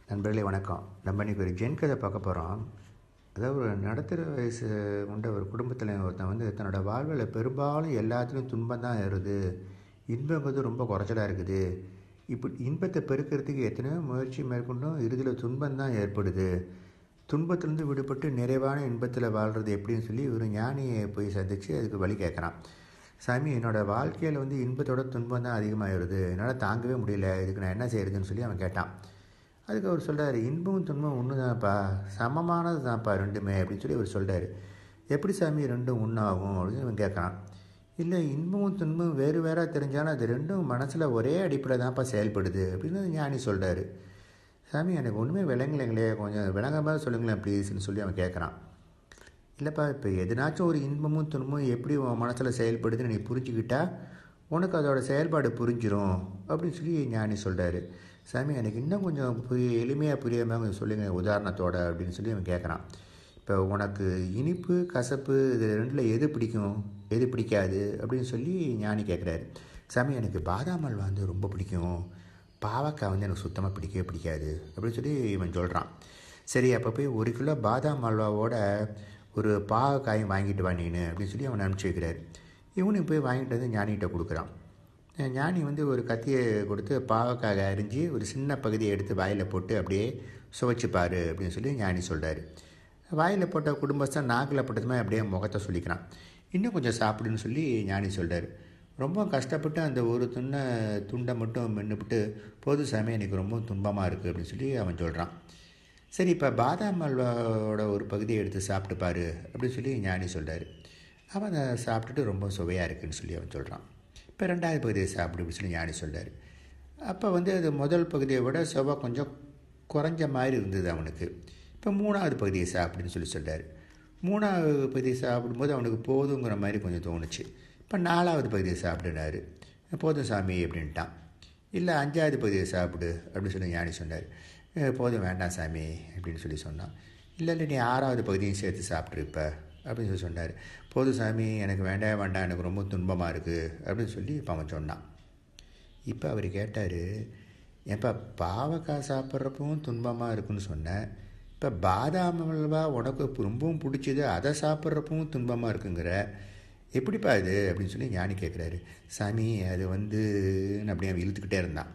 நண்பர்களே வணக்கம் நம்ம இன்றைக்கி ஒரு ஜென் கதை பார்க்க போகிறோம் அதாவது ஒரு நடுத்தர வயசு கொண்ட ஒரு குடும்பத்தில் ஒருத்தன் வந்து தன்னோட வாழ்வில் பெரும்பாலும் எல்லாத்துலேயும் துன்பம் தான் ஏறுது இன்பங்கிறது ரொம்ப குறைச்சலாக இருக்குது இப்படி இன்பத்தை பெருக்கிறதுக்கு எத்தனையோ முயற்சி மேற்கொண்டும் இறுதியில் துன்பம் தான் ஏற்படுது துன்பத்திலேருந்து விடுபட்டு நிறைவான இன்பத்தில் வாழ்கிறது எப்படின்னு சொல்லி ஒரு ஞானியை போய் சந்தித்து அதுக்கு வழி கேட்குறான் சாமி என்னோடய வாழ்க்கையில் வந்து இன்பத்தோட துன்பம் தான் அதிகமாகிடுது என்னால் தாங்கவே முடியல இதுக்கு நான் என்ன செய்கிறதுன்னு சொல்லி அவன் கேட்டான் அதுக்கு அவர் சொல்கிறார் இன்பமும் துன்பம் ஒன்று தான்ப்பா சமமானது தான்ப்பா ரெண்டுமே அப்படின்னு சொல்லி அவர் சொல்கிறார் எப்படி சாமி ரெண்டும் ஒன்றாகும் அப்படின்னு இவன் கேட்குறான் இல்லை இன்பமும் துன்பமும் வேறு வேறாக தெரிஞ்சாலும் அது ரெண்டும் மனசில் ஒரே அடிப்படையில் தான்ப்பா செயல்படுது அப்படின்னு ஞானி சொல்கிறாரு சாமி எனக்கு ஒன்றுமே விளங்கலைங்களே கொஞ்சம் விளங்காமல் சொல்லுங்களேன் ப்ளீஸ்னு சொல்லி அவன் கேட்குறான் இல்லைப்பா இப்போ எதுனாச்சும் ஒரு இன்பமும் துன்பமும் எப்படி உன் மனசில் செயல்படுதுன்னு நீ புரிஞ்சுக்கிட்டா உனக்கு அதோட செயல்பாடு புரிஞ்சிரும் அப்படின்னு சொல்லி ஞானி சொல்கிறாரு சாமி எனக்கு இன்னும் கொஞ்சம் புரிய எளிமையாக புரியாமல் கொஞ்சம் சொல்லுங்கள் உதாரணத்தோட அப்படின்னு சொல்லி அவன் கேட்குறான் இப்போ உனக்கு இனிப்பு கசப்பு இது ரெண்டில் எது பிடிக்கும் எது பிடிக்காது அப்படின்னு சொல்லி ஞானி கேட்குறாரு சாமி எனக்கு பாதாம் அல்வா வந்து ரொம்ப பிடிக்கும் பாவக்காய் வந்து எனக்கு சுத்தமாக பிடிக்கவே பிடிக்காது அப்படின்னு சொல்லி இவன் சொல்கிறான் சரி அப்போ போய் ஒரு கிலோ பாதாம் அல்வாவோட ஒரு பாவக்காயும் வாங்கிட்டு வா நீனு அப்படின்னு சொல்லி அவனை அனுப்பிச்சி வைக்கிறாரு இவனுக்கு போய் வாங்கிட்டு வந்து ஞானிகிட்ட கொடுக்குறான் ஞானி வந்து ஒரு கத்தியை கொடுத்து பாவக்காக அரிஞ்சு ஒரு சின்ன பகுதியை எடுத்து வாயில் போட்டு அப்படியே சுவைச்சிப்பார் அப்படின்னு சொல்லி ஞானி சொல்கிறாரு வாயில் போட்ட குடும்பஸ்தான் நாக்கில் போட்டதுமே அப்படியே முகத்தை சொல்லிக்கிறான் இன்னும் கொஞ்சம் சாப்பிடுன்னு சொல்லி ஞானி சொல்கிறார் ரொம்ப கஷ்டப்பட்டு அந்த ஒரு துண்ணை துண்டை மட்டும் மென்னுபிட்டு போது சாமி எனக்கு ரொம்ப துன்பமாக இருக்குது அப்படின்னு சொல்லி அவன் சொல்கிறான் சரி இப்போ பாதாம் அல்வாவோட ஒரு பகுதியை எடுத்து சாப்பிட்டு பாரு அப்படின்னு சொல்லி ஞானி சொல்கிறார் அவன் அதை சாப்பிட்டுட்டு ரொம்ப சுவையாக இருக்குன்னு சொல்லி அவன் சொல்கிறான் இப்போ ரெண்டாவது பகுதியை சாப்பிடு அப்படின்னு சொல்லி ஞானி சொல்கிறார் அப்போ வந்து அது முதல் பகுதியை விட சுவை கொஞ்சம் குறைஞ்ச மாதிரி இருந்தது அவனுக்கு இப்போ மூணாவது பகுதியை சாப்பிடுன்னு சொல்லி சொல்கிறார் மூணாவது பகுதியை சாப்பிடும்போது அவனுக்கு போதுங்கிற மாதிரி கொஞ்சம் தோணுச்சு இப்போ நாலாவது பகுதியை சாப்பிடுனாரு போதும் சாமி அப்படின்ட்டான் இல்லை அஞ்சாவது பகுதியை சாப்பிடு அப்படின்னு சொல்லி ஞானி சொன்னார் போதும் வேண்டாம் சாமி அப்படின்னு சொல்லி சொன்னான் இல்லை இல்லை நீ ஆறாவது பகுதியும் சேர்த்து சாப்பிட்ருப்ப அப்படின்னு சொல்லி சொன்னார் போதும் சாமி எனக்கு வேண்டாம் வேண்டாம் எனக்கு ரொம்ப துன்பமாக இருக்குது அப்படின்னு சொல்லி இப்போ அவன் சொன்னான் இப்போ அவர் கேட்டார் ஏப்பா பாவக்காய் சாப்பிட்றப்பவும் துன்பமாக இருக்குன்னு சொன்னேன் இப்போ பாதாம் அல்வா உனக்கு ரொம்பவும் பிடிச்சது அதை சாப்பிட்றப்பவும் துன்பமாக இருக்குங்கிற எப்படிப்பா இது அப்படின்னு சொல்லி ஞானி கேட்குறாரு சாமி அது வந்து அப்படியே அவன் இழுத்துக்கிட்டே இருந்தான்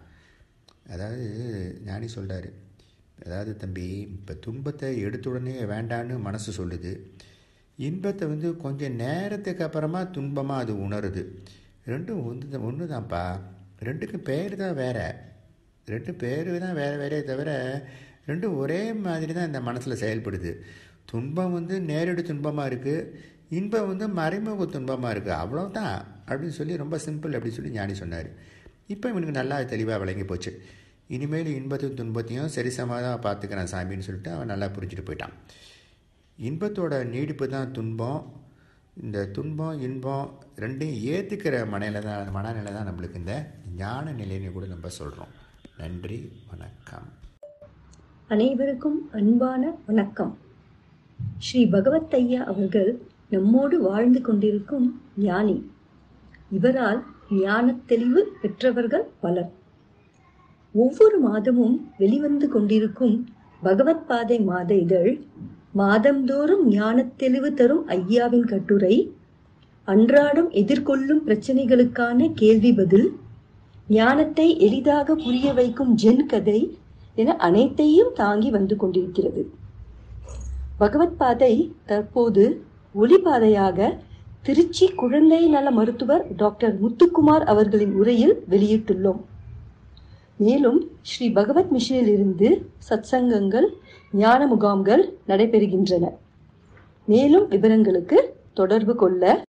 அதாவது ஞானி சொல்கிறாரு அதாவது தம்பி இப்போ துன்பத்தை எடுத்த உடனே வேண்டான்னு மனசு சொல்லுது இன்பத்தை வந்து கொஞ்சம் நேரத்துக்கு அப்புறமா துன்பமாக அது உணருது ரெண்டும் ஒன்று ஒன்று தான்ப்பா ரெண்டுக்கும் பேர் தான் வேறு ரெண்டு பேர் தான் வேறு வேறே தவிர ரெண்டும் ஒரே மாதிரி தான் இந்த மனசில் செயல்படுது துன்பம் வந்து நேரடி துன்பமாக இருக்குது இன்பம் வந்து மறைமுக துன்பமாக இருக்குது அவ்வளோதான் அப்படின்னு சொல்லி ரொம்ப சிம்பிள் அப்படி சொல்லி ஞானி சொன்னார் இப்போ இவனுக்கு நல்லா தெளிவாக விளங்கி போச்சு இனிமேல் இன்பத்தையும் துன்பத்தையும் சரிசமாக தான் பார்த்துக்கிறேன் சாமின்னு சொல்லிட்டு அவன் நல்லா புரிஞ்சுட்டு போயிட்டான் இன்பத்தோட நீடிப்பு தான் துன்பம் இந்த துன்பம் இன்பம் ரெண்டையும் ஏற்றுக்கிற மனையில் தான் மனநிலை தான் நம்மளுக்கு இந்த ஞான நிலைன்னு கூட நம்ம சொல்கிறோம் நன்றி வணக்கம் அனைவருக்கும் அன்பான வணக்கம் ஸ்ரீ பகவத் ஐயா அவர்கள் நம்மோடு வாழ்ந்து கொண்டிருக்கும் ஞானி இவரால் ஞானத் தெளிவு பெற்றவர்கள் பலர் ஒவ்வொரு மாதமும் வெளிவந்து கொண்டிருக்கும் பகவத் பாதை மாத இதழ் மாதந்தோறும் ஞானத் தெளிவு தரும் ஐயாவின் கட்டுரை அன்றாடம் எதிர்கொள்ளும் பிரச்சனைகளுக்கான கேள்வி பதில் ஞானத்தை எளிதாக புரிய வைக்கும் ஜென் கதை என அனைத்தையும் தாங்கி வந்து கொண்டிருக்கிறது பகவத் பாதை தற்போது ஒளிபாதையாக திருச்சி குழந்தை நல மருத்துவர் டாக்டர் முத்துக்குமார் அவர்களின் உரையில் வெளியிட்டுள்ளோம் மேலும் ஸ்ரீ பகவத் மிஷனில் இருந்து சத்சங்கங்கள் ஞான முகாம்கள் நடைபெறுகின்றன மேலும் விவரங்களுக்கு தொடர்பு கொள்ள